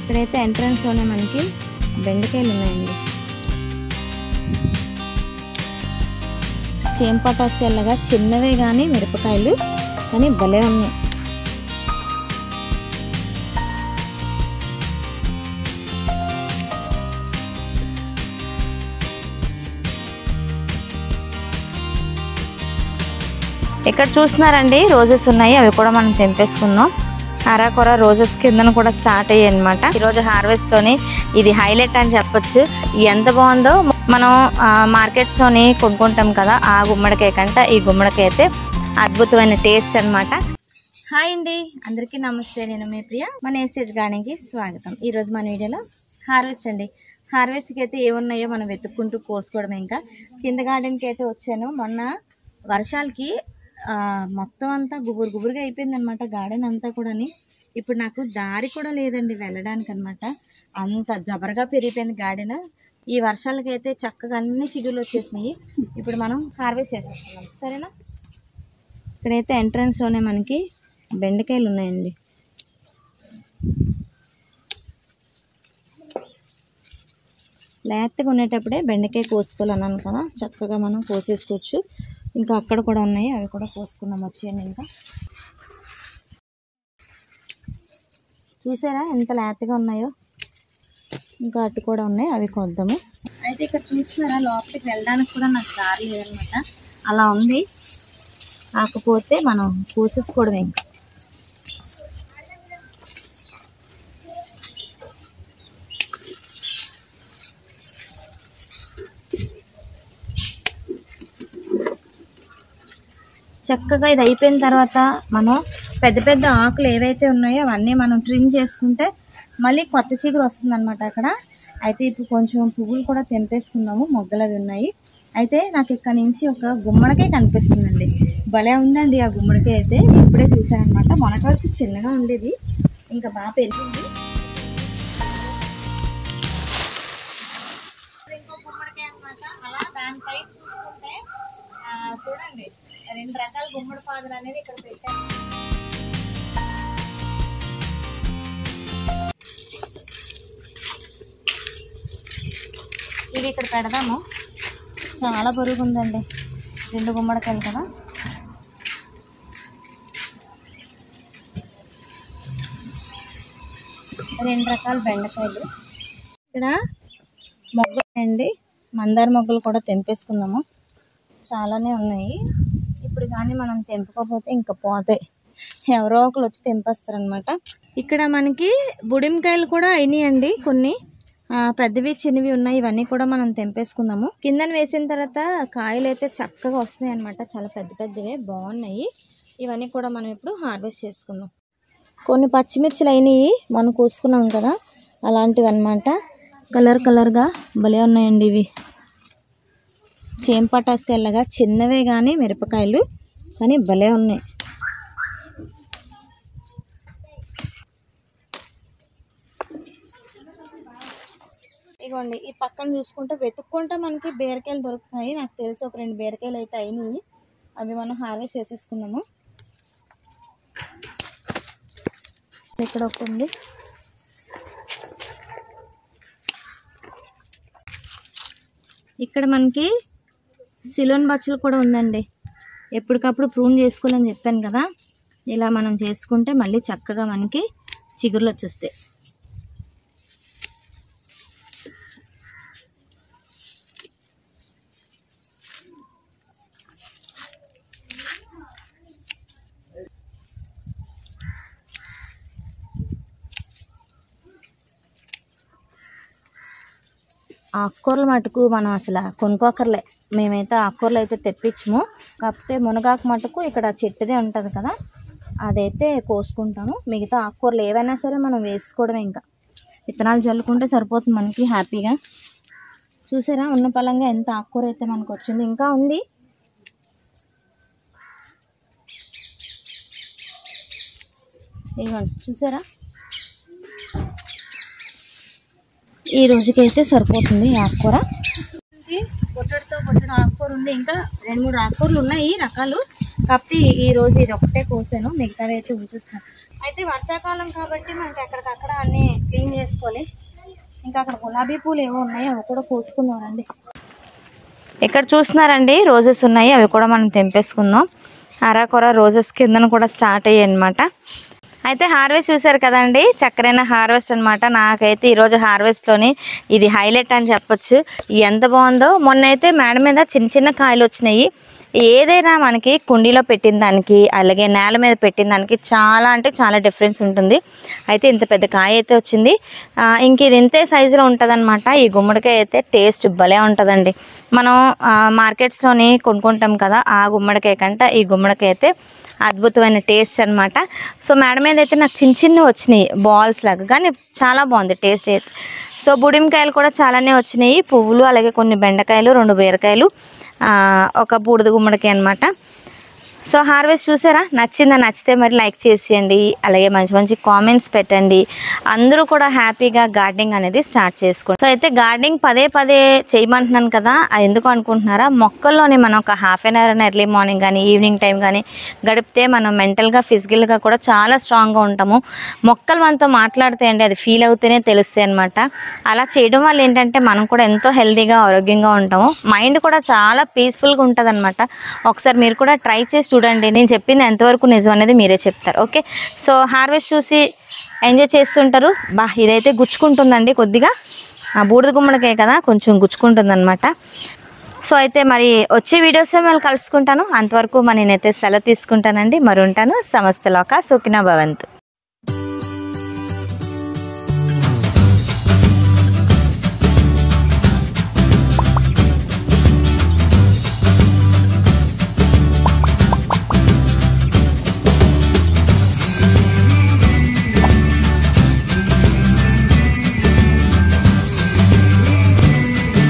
ఇక్కడైతే ఎంట్రన్స్ లోనే మనకి బెండకాయలు ఉన్నాయండి చేంపటాస్కి వెళ్ళగా చిన్నవే కానీ మిరపకాయలు కానీ భలే ఉన్నాయి ఇక్కడ చూస్తున్నారండి రోజెస్ ఉన్నాయి అవి కూడా మనం తెంపేసుకుందాం అరాకొర రోజెస్ కిందన కూడా స్టార్ట్ అయ్యాయి అనమాట ఈరోజు హార్వెస్ట్ లోని ఇది హైలైట్ అని చెప్పొచ్చు ఎంత బాగుందో మనం మార్కెట్స్ లోని కొనుక్కుంటాం కదా ఆ గుమ్మడికాయ కంట ఈ గుమ్మడికాయ అయితే అద్భుతమైన టేస్ట్ అన్నమాట హాయ్ అండి అందరికీ నమస్తే నేను మీ ప్రియ మన ఏసేజ్ గార్డెన్కి స్వాగతం ఈ రోజు మన వీడియోలో హార్వెస్ట్ అండి హార్వెస్ట్కి అయితే ఏమున్నాయో మనం వెతుక్కుంటూ కోసుకోవడం ఇంకా కింద గార్డెన్కి అయితే వచ్చాను మొన్న వర్షాలకి ఆ, మొత్తం అంతా గుబురు గుబురుగా అయిపోయింది అనమాట గార్డెన్ అంతా కూడాని ఇప్పుడు నాకు దారి కూడా లేదండి వెళ్ళడానికి అనమాట అంత జబరగా పెరిగిపోయింది గార్డెన్ ఈ వర్షాలకి అయితే చక్కగా అన్ని చిగుళ్ళు వచ్చేసినాయి ఇప్పుడు మనం హార్వెస్ట్ చేసేసుకున్నాం సరేనా ఇక్కడైతే ఎంట్రన్స్ లోనే మనకి బెండకాయలు ఉన్నాయండి లేతగా ఉండేటప్పుడే బెండకాయ కోసుకోవాలన్నాను కదా చక్కగా మనం కోసేసుకోవచ్చు ఇంకా అక్కడ కూడా ఉన్నాయి అవి కూడా కోసుకుందాం వచ్చేయండి ఇంకా చూసారా ఎంత లేతగా ఉన్నాయో ఇంకా అటు కూడా ఉన్నాయి అవి కొద్దాము అయితే ఇక్కడ చూస్తున్నారా లోపలికి వెళ్ళడానికి కూడా నాకు దారి లేదనమాట అలా ఉంది కాకపోతే మనం కోసేసుకోవడమే ఇంకా చక్కగా ఇది అయిపోయిన తర్వాత మనం పెద్ద పెద్ద ఆకులు ఏవైతే ఉన్నాయో అవన్నీ మనం ట్రిమ్ చేసుకుంటే మళ్ళీ కొత్త చిగురు వస్తుంది అనమాట అక్కడ అయితే ఇప్పుడు కొంచెం పువ్వులు కూడా తెంపేసుకున్నాము మొగ్గలు అవి ఉన్నాయి అయితే నాకు ఇక్కడ నుంచి ఒక గుమ్మడికాయ కనిపిస్తుందండి భలే ఉందండి ఆ గుమ్మడికాయ అయితే ఇప్పుడే చూసాను అనమాట మొన్నటి వరకు చిన్నగా ఉండేది ఇంకా బాగా పెరిగింది ఇంకో గుమ్మడికాయ అన్నమాట అలా దానిపై చూసుకుంటే ఆ, చూడండి రెండు రకాల గుమ్మడి పాదులు అనేది ఇక్కడ పెట్టాను ఇవి ఇక్కడ పెడదాము చాలా బరువుగా ఉందండి రెండు గుమ్మడికాయలు కదా రెండు రకాల బెండకాయలు ఇక్కడ మొగ్గలు అండి మందార మొగ్గలు కూడా తెంపేసుకుందాము చాలానే ఉన్నాయి ఇప్పుడు కానీ మనం తెంపుకోకపోతే ఇంకా పోతాయి ఎవరో ఒకరు వచ్చి తెంపేస్తారనమాట ఇక్కడ మనకి బుడింకాయలు కూడా అయినాయండి కొన్ని ఆ, పెద్దవి చిన్నవి ఉన్నాయి ఇవన్నీ కూడా మనం తెంపేసుకుందాము కిందన వేసిన తర్వాత కాయలు అయితే చక్కగా వస్తున్నాయి అనమాట చాలా పెద్ద పెద్దవే బాగున్నాయి ఇవన్నీ కూడా మనం ఇప్పుడు హార్వెస్ట్ చేసుకుందాం కొన్ని పచ్చిమిర్చిలు అయినాయి మనం కోసుకున్నాం కదా అలాంటివి అనమాట కలర్ కలర్గా భలే ఉన్నాయండి ఇవి చేంపటాస్కి వెళ్ళగా చిన్నవే కానీ మిరపకాయలు కానీ భలే ఉన్నాయి ఇగోండి ఈ పక్కన చూసుకుంటే వెతుక్కుంటే మనకి బీరకాయలు దొరుకుతాయి నాకు తెలిసి ఒక రెండు బీరకాయలు అయితే అయినాయి అవి మనం హార్వెస్ట్ చేసేసుకుందాము ఇక్కడ ఒక ఉంది ఇక్కడ మనకి సిలోన్ బచ్చలు కూడా ఉందండి ఎప్పటికప్పుడు ప్రూన్ చేసుకోవాలని చెప్పాను కదా ఇలా మనం చేసుకుంటే మళ్ళీ చక్కగా మనకి చిగుర్లు వచ్చేస్తాయి ఆకుకూరల మటుకు మనం అసలు కొనుక్కోకర్లే మేమైతే ఆకుకూరలు అయితే తెప్పించము కాకపోతే మునగాకు మటుకు ఇక్కడ చెట్టుదే ఉంటుంది కదా అదైతే కోసుకుంటాము మిగతా ఆకుకూరలు ఏవైనా సరే మనం వేసుకోవడమే ఇంకా విత్తనాలు జల్లుకుంటే సరిపోతుంది మనకి హ్యాపీగా చూసారా ఉన్న పలంగా ఎంత ఆకుకూర అయితే మనకు వచ్చింది ఇంకా ఉంది ఇదిగోండి చూసారా ఈ రోజుకైతే సరిపోతుంది ఈ ఆకుకూర పొట్టడితో పొట్టడు ఆకుకూర ఉంది ఇంకా రెండు మూడు ఆకుకూరలు ఉన్నాయి రకాలు కాకపోతే ఈ రోజు ఇది ఒకటే కోసాను మిగతావి అయితే ఉంచేస్తాను అయితే వర్షాకాలం కాబట్టి మనకి ఎక్కడికక్కడ ఆ అన్నీ క్లీన్ చేసుకొని ఇంకా అక్కడ గులాబీ పూలు ఏవో ఉన్నాయి అవి కూడా కోసుకుందామండి ఇక్కడ చూస్తున్నారండి రోజెస్ ఉన్నాయి అవి కూడా మనం తెంపేసుకుందాం అరాకొర రోజెస్ కిందన కూడా స్టార్ట్ అయ్యాయి అనమాట అయితే హార్వెస్ట్ చూసారు కదండి చక్కరైన హార్వెస్ట్ అనమాట నాకైతే ఈరోజు హార్వెస్ట్లోని ఇది హైలైట్ అని చెప్పొచ్చు ఎంత బాగుందో మొన్న అయితే మేడ మీద చిన్న చిన్న కాయలు వచ్చినాయి ఏదైనా మనకి కుండీలో పెట్టిన దానికి అలాగే నేల మీద పెట్టిన దానికి చాలా అంటే చాలా డిఫరెన్స్ ఉంటుంది అయితే ఇంత పెద్ద కాయ అయితే వచ్చింది ఆ, ఇంక ఇది ఇంతే సైజులో ఉంటుందన్నమాట ఈ గుమ్మడికాయ అయితే టేస్ట్ భలే ఉంటుందండి మనం ఆ, మార్కెట్స్లోని కొనుక్కుంటాం కదా ఆ గుమ్మడికాయ కంటే ఈ గుమ్మడికాయ అయితే అద్భుతమైన టేస్ట్ అన్నమాట సో మేడ మీద అయితే నాకు చిన్న చిన్న వచ్చినాయి బాల్స్ లాగా కానీ చాలా బాగుంది టేస్ట్ అయితే సో బుడిమికాయలు కూడా చాలానే వచ్చినాయి పువ్వులు అలాగే కొన్ని బెండకాయలు రెండు బీరకాయలు ఆ, ఒక బూడిద గుమ్మడికాయ అనమాట సో హార్వెస్ట్ చూసారా నచ్చిందా నచ్చితే మరి లైక్ చేసేయండి అలాగే మంచి మంచి కామెంట్స్ పెట్టండి అందరూ కూడా హ్యాపీగా గార్డెనింగ్ అనేది స్టార్ట్ చేసుకోండి సో అయితే గార్డెనింగ్ పదే పదే చేయమంటున్నాను కదా అది ఎందుకు అనుకుంటున్నారా మొక్కల్లోని మనం ఒక హాఫ్ అన్ అవర్ అని ఎర్లీ మార్నింగ్ కానీ ఈవినింగ్ టైం కానీ గడిపితే మనం మెంటల్గా ఫిజికల్గా కూడా చాలా స్ట్రాంగ్గా ఉంటాము మొక్కలు మనతో మాట్లాడితే అండి అది ఫీల్ అవుతేనే తెలుస్తాయి అనమాట అలా చేయడం వల్ల ఏంటంటే మనం కూడా ఎంతో హెల్తీగా ఆరోగ్యంగా ఉంటాము మైండ్ కూడా చాలా పీస్ఫుల్గా ఉంటుంది అనమాట ఒకసారి మీరు కూడా ట్రై చేసి చూడండి నేను చెప్పింది ఎంతవరకు నిజం అనేది మీరే చెప్తారు ఓకే సో హార్వెస్ట్ చూసి ఎంజాయ్ చేస్తుంటారు బా ఇదైతే గుచ్చుకుంటుందండి కొద్దిగా ఆ బూడిద గుమ్మడికాయ కదా కొంచెం గుచ్చుకుంటుంది అనమాట సో అయితే మరి వచ్చే వీడియోస్ మళ్ళీ కలుసుకుంటాను అంతవరకు మరి నేనైతే సెలవు తీసుకుంటానండి మరి ఉంటాను సమస్తలోక సుఖిన భవంతు